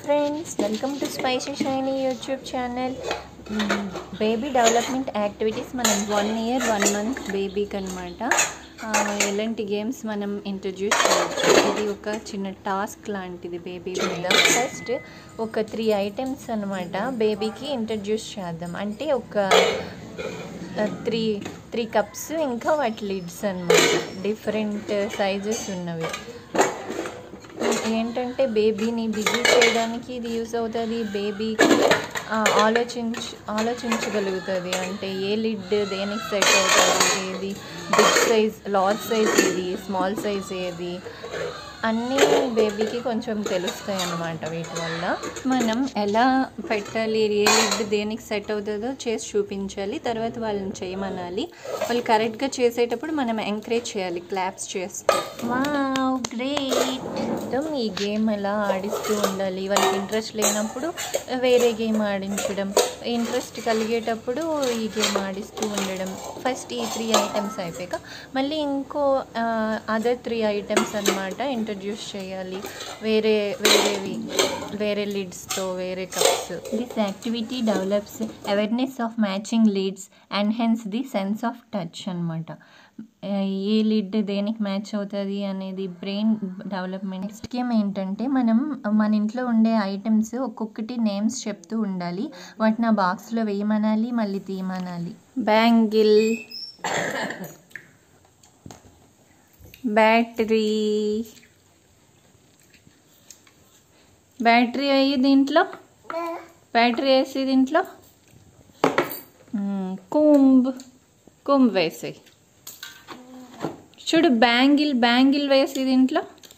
Friends welcome to Spicy Shiny YouTube channel baby development activities మనం one year one month బేబీకి అనమాట ఎలాంటి games మనం ఇంట్రడ్యూస్ చేయొచ్చు ఇది ఒక చిన్న టాస్క్ లాంటిది బేబీ మీద ఫస్ట్ ఒక త్రీ ఐటమ్స్ అనమాట బేబీకి ఇంట్రడ్యూస్ చేద్దాం అంటే ఒక త్రీ త్రీ కప్స్ ఇంకా వాటి లిడ్స్ అనమాట డిఫరెంట్ సైజెస్ ఉన్నవి ఏంటంటే బేబీని బిజీ చేయడానికి ఇది యూస్ అవుతుంది బేబీకి ఆలోచించ ఆలోచించగలుగుతుంది అంటే ఏ లిడ్ దేనికి సెట్ అవుతుంది ఏది బిగ్ సైజ్ లార్జ్ సైజ్ ఏది స్మాల్ సైజ్ ఏది అన్నీ బేబీకి కొంచెం తెలుస్తాయి అన్నమాట వీటి వల్ల మనం ఎలా పెట్టాలి ఏ లిడ్ దేనికి సెట్ అవుతుందో చేసి చూపించాలి తర్వాత వాళ్ళని చేయమనాలి వాళ్ళు కరెక్ట్గా చేసేటప్పుడు మనం ఎంకరేజ్ చేయాలి క్లాప్స్ చేస్తూ వావ్ గ్రేట్ మొత్తం ఈ గేమ్ ఎలా ఆడిస్తూ ఉండాలి వాళ్ళకి ఇంట్రెస్ట్ లేనప్పుడు వేరే గేమ్ ఆడించడం ఇంట్రెస్ట్ కలిగేటప్పుడు ఈ గేమ్ ఆడిస్తూ ఉండడం ఫస్ట్ ఈ త్రీ ఐటమ్స్ అయిపోయాక మళ్ళీ ఇంకో అదర్ త్రీ ఐటమ్స్ అనమాట ఇంట్రడ్యూస్ చేయాలి వేరే వేరేవి వేరే లిడ్స్తో వేరే cups this activity develops awareness of matching lids and hence the sense of touch అనమాట ఏ లిడ్ దేనికి మ్యాచ్ అవుతుంది అనేది బ్రెయిన్ డెవలప్మెంట్ నెక్స్ట్ గేమ్ ఏంటంటే మనం మన ఇంట్లో ఉండే ఐటమ్స్ ఒక్కొక్కటి నేమ్స్ చెప్తూ ఉండాలి వాటిని ఆ బాక్స్లో వేయమనాలి మళ్ళీ తీయమనాలి బ్యాంగిల్ బ్యాటరీ బ్యాటరీ అయ్యి దీంట్లో బ్యాటరీ వేసి దీంట్లో కుంబ్ కుంబ్ వేసాయి చూడు బ్యాంగిల్ బ్యాంగిల్ వేసి దీంట్లో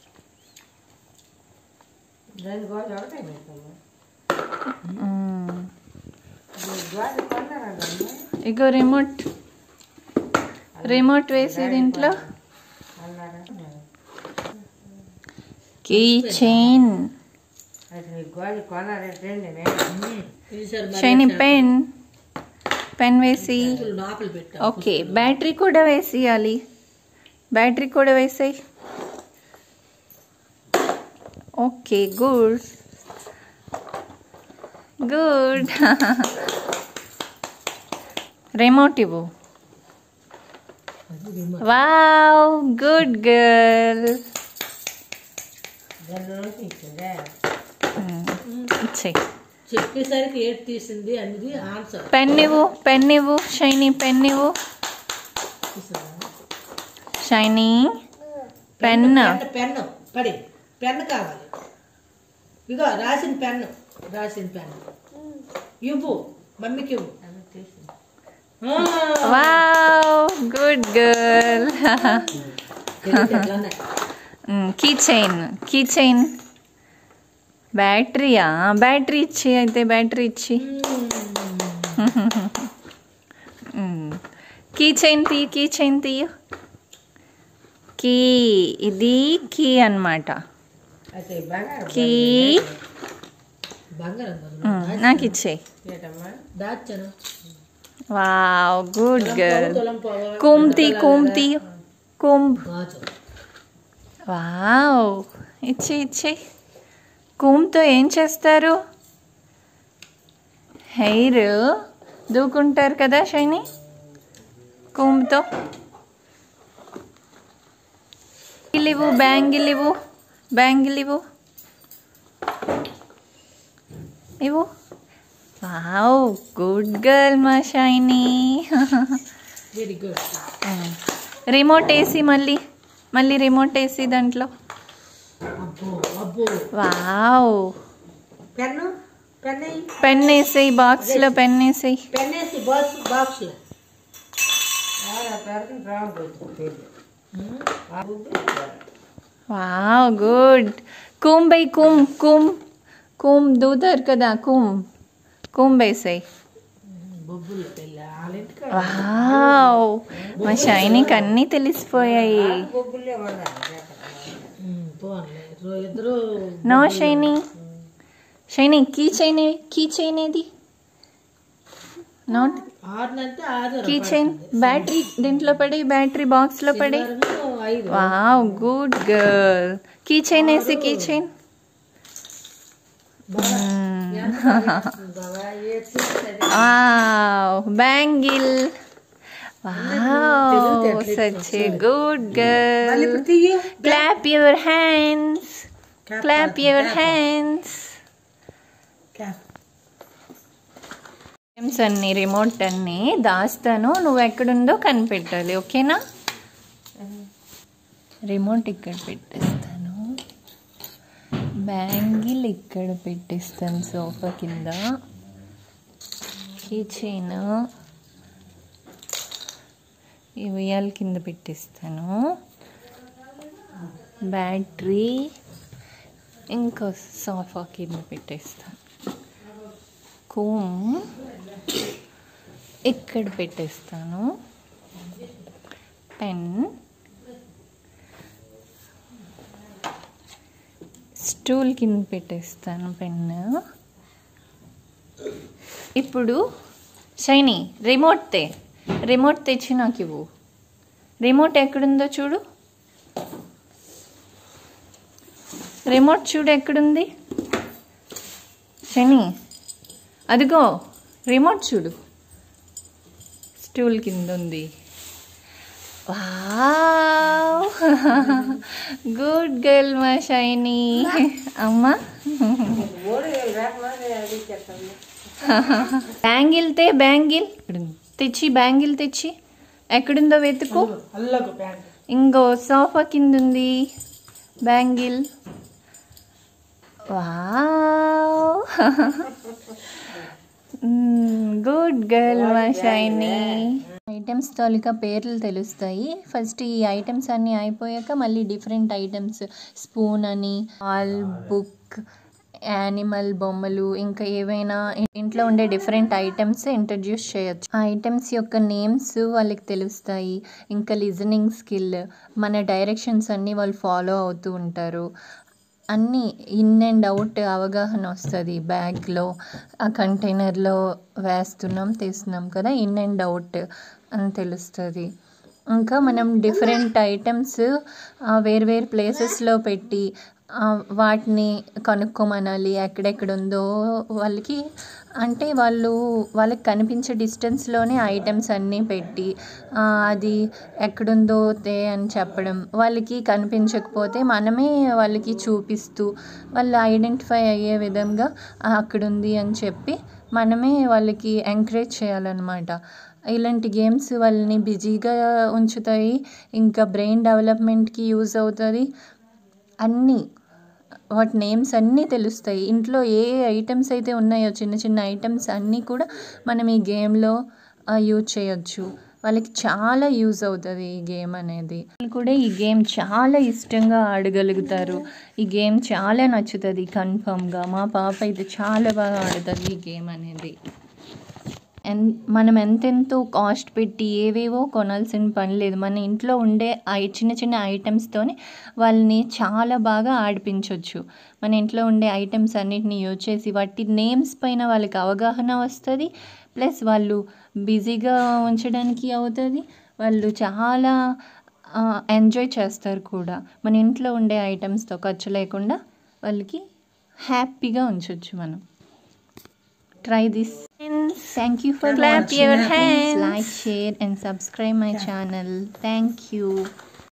ఇగో రిమోట్ రిమోట్ వేసి దీంట్లో key chain Shiny pen pen వేసి ఓకే బ్యాటరీ కూడా వేసేయాలి బ్యాటరీ కూడా వేసాయి ఓకే గుడ్ గుడ్ రిమోట్ ఇవ్వు వావ్ గుడ్ గర్ల్ ఇచ్చేయి చెప్పేసరికి ఏది తీసింది అనేది ఆన్సర్ పెన్ ఇవ్వు పెన్ ఇవ్వు షైనీ పెన్ ఇవ్వు షైనీ పెన్ పెన్ను పడి పెన్ను కావాలి ఇగో రాసిన పెన్ను రాసిన పెన్ను ఇవ్వు మమ్మీకి ఇవ్వు ఆ, వావ్ గుడ్ గర్ల్ తెలియదు అట్లానే. కీ చైన్ కీ చైన్ బ్యాటరీయా బ్యాటరీ ఇచ్చి అయితే బ్యాటరీ ఇచ్చి కీ చైన్ తీ కీ చైన్ తీయు కీ ఇది కీ అన్నమాట అయితే బంగారం కీ బంగారం బదులు నాకు ఇచ్చేయి ఏంటమ్మా దాచాను వావ్ గుడ్ గర్ల్ తులం పోవ కుంబ్ తీ కుంబ్ తీ కుంబ్ గాజు వావ్ ఇచ్చే ఇచ్చే కూమ్తో ఏం చేస్తారు హెయిర్ దూకుంటారు కదా షైని కూమ్తో ఇవ్వు బ్యాంగిల్ ఇవ్వు బ్యాంగిల్ ఇవ్వు ఇవ్వు వావ్ గుడ్ గర్ల్ మా షైనీ వెరీ గుడ్ రిమోట్ వేసి మళ్ళీ మళ్ళీ రిమోట్ వేసి దాంట్లో అబ్బో అబ్బో వావ్ పెన్ను పెన్ వేయి. పెన్ వేసేయి బాక్స్లో పెన్ వేసేయి పెన్ వేసి బాక్స్ బాక్స్లో వావ్ గుడ్ కుంభ్ బై కుంభ్ కుంభ్ కుంభ్ దూతారు కదా కుంభ్ కుంభ్ వేసేయి బొబ్బులు పెళ్ళి వాళ్ళ ఇంటికి వావ్ మా షైనీకి అన్నీ తెలిసిపోయాయి పోన్లే రో- ఇద్దరు no Shiny Shiny key chain key chain ఏది నాట్ ఆరునంటే ఆరు కీ చైన్ బ్యాటరీ దీంట్లో పడి బ్యాటరీ బాక్స్లో పడి ఆరును ఐదు wow good girl key chain వేసి కీ చైన్ బాబా ఏ చూస్తే bangle wow such a good girl ఇప్పుడు తీయి clap your hands clap your hands cap games అన్ని రిమోట్ అన్ని దాస్తాను నువ్వు ఎక్కడుందో కనిపెట్టాలి ఓకేనా రిమోట్ ఇక్కడ పెట్టేస్తాను బ్యాంగిల్ ఇక్కడ పెట్టేస్తాను సోఫా కింద కిచెన్ ఈ ఉయ్యాల కింద పెట్టేస్తాను బ్యాటరీ ఇంకో సోఫా కింద పెట్టేస్తాను కోమ్ ఇక్కడ పెట్టేస్తాను పెన్ స్టూల్ కింద పెట్టేస్తాను పెన్ ఇప్పుడు షైనీ రిమోట్ తే రిమోట్ తెచ్చి నాకు ఇవ్వు రిమోట్ ఎక్కడుందో చూడు రిమోట్ చూడు ఎక్కడుంది శని అదిగో రిమోట్ చూడు స్టూల్ కింద ఉంది గుడ్ గర్ల్ మా షైనీ అమ్మా బ్యాంగిల్ తే బ్యాంగిల్ తెచ్చి బ్యాంగిల్ తెచ్చి ఎక్కడుందో వెతుకు అల్లగు ప్యాంట్ ఇంకో సోఫా కింద ఉంది బ్యాంగిల్ వావ్ గుడ్ గర్ల్ మా షైనీ ఐటమ్స్ తాలూకా పేర్లు తెలుస్తాయి ఫస్ట్ ఈ ఐటమ్స్ అన్నీ అయిపోయాక మళ్ళీ డిఫరెంట్ ఐటమ్స్ స్పూన్ అని ఆల్ బుక్ యానిమల్ బొమ్మలు ఇంకా ఏవైనా ఇంట్లో ఉండే డిఫరెంట్ ఐటమ్స్ ఇంట్రడ్యూస్ చేయొచ్చు ఆ ఐటమ్స్ యొక్క నేమ్స్ వాళ్ళకి తెలుస్తాయి ఇంకా లిజనింగ్ స్కిల్ మన డైరెక్షన్స్ అన్నీ వాళ్ళు ఫాలో అవుతూ ఉంటారు అన్నీ ఇన్ అండ్ అవుట్ అవగాహన వస్తుంది బ్యాగ్లో ఆ కంటైనర్లో వేస్తున్నాం తీస్తున్నాం కదా ఇన్ అండ్ అవుట్ అని తెలుస్తుంది ఇంకా మనం డిఫరెంట్ ఐటమ్స్ వేరు వేరు ప్లేసెస్లో పెట్టి ఆ, వాటిని కనుక్కోమనాలి ఎక్కడెక్కడ ఉందో వాళ్ళకి అంటే వాళ్ళు వాళ్ళకి కనిపించే డిస్టెన్స్లోనే ఐటమ్స్ అన్నీ పెట్టి ఆ, అది ఎక్కడుందో తే అని చెప్పడం వాళ్ళకి కనిపించకపోతే మనమే వాళ్ళకి చూపిస్తూ వాళ్ళు ఐడెంటిఫై అయ్యే విధంగా "ఆ, అక్కడుంది అని చెప్పి మనమే వాళ్ళకి ఎంకరేజ్ చేయాలన్నమాట ఇలాంటి గేమ్స్ వాళ్ళని బిజీగా ఉంచుతాయి ఇంకా బ్రెయిన్ డెవలప్మెంట్కి యూజ్ అవుతుంది అన్నీ వాటి నేమ్స్ అన్నీ తెలుస్తాయి ఇంట్లో ఏ ఐటమ్స్ అయితే ఉన్నాయో చిన్న చిన్న ఐటమ్స్ అన్నీ కూడా మనం ఈ గేమ్లో యూజ్ చేయొచ్చు వాళ్ళకి చాలా యూజ్ అవుతుంది ఈ గేమ్ అనేది వాళ్ళు కూడా ఈ గేమ్ చాలా ఇష్టంగా ఆడగలుగుతారు ఈ గేమ్ చాలా నచ్చుతుంది కన్ఫర్మ్గా మా పాప అయితే చాలా బాగా ఆడుతుంది ఈ గేమ్ అనేది ఎన్ మనం ఎంతెంతో కాస్ట్ పెట్టి ఏవేవో కొనాల్సిన పని లేదు మన ఇంట్లో ఉండే ఐ చిన్న చిన్న ఐటమ్స్తోనే వాళ్ళని చాలా బాగా ఆడిపించవచ్చు మన ఇంట్లో ఉండే ఐటమ్స్ అన్నిటిని యూజ్ చేసి వాటి నేమ్స్ పైన వాళ్ళకి అవగాహన వస్తుంది ప్లస్ వాళ్ళు బిజీగా ఉంచడానికి అవుతుంది వాళ్ళు చాలా ఎంజాయ్ చేస్తారు కూడా మన ఇంట్లో ఉండే ఐటమ్స్తో ఖర్చు లేకుండా వాళ్ళకి హ్యాపీగా ఉంచవచ్చు మనం try this thank you for clap your hands like share and subscribe my channel thank you